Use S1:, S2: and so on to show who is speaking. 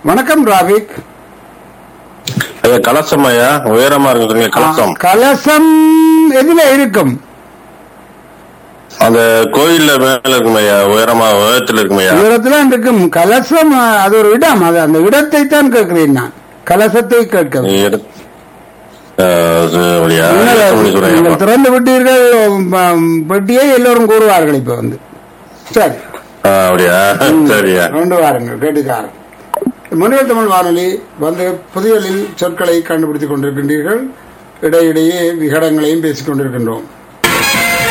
S1: வணக்கம் ராபிக்
S2: ஐயா கலசம் ஐயா உயரமா இருக்குதுங்க கலசம்
S1: கலசம் எதுல இருக்கும்
S2: அந்த கோயில்ல மேல இருக்கும் ஐயா உயரமா உயரத்துல இருக்கும் ஐயா
S1: தூரத்துல இருக்கும் கலசம் அஹ், அது ஒரு இடம் அது அந்த இடத்தை தான் கேட்கிறேன் நான் கலசத்தை கேட்க
S2: எடு- ஆ, அது அப்படியா
S1: நீங்கள்
S2: எட்டு மணிக்கு வரேன்
S1: நீங்கள்
S2: ஐயா.
S1: திறந்து விட்டீர்கள் ம், பெட்டியை எல்லோரும் கூறுவார்கள் இப்ப வந்து சரி
S2: ஆ, அப்படியா சரியா
S1: கொண்டு வாருங்கள் கேட்டுக்காரன் முன்னில் தமிழ் வானொலி வந்து புதியலில் சொற்களை கண்டுபிடித்துக் கொண்டிருக்கின்றீர்கள் இடையிடையே விகடங்களையும் பேசிக் கொண்டிருக்கின்றோம்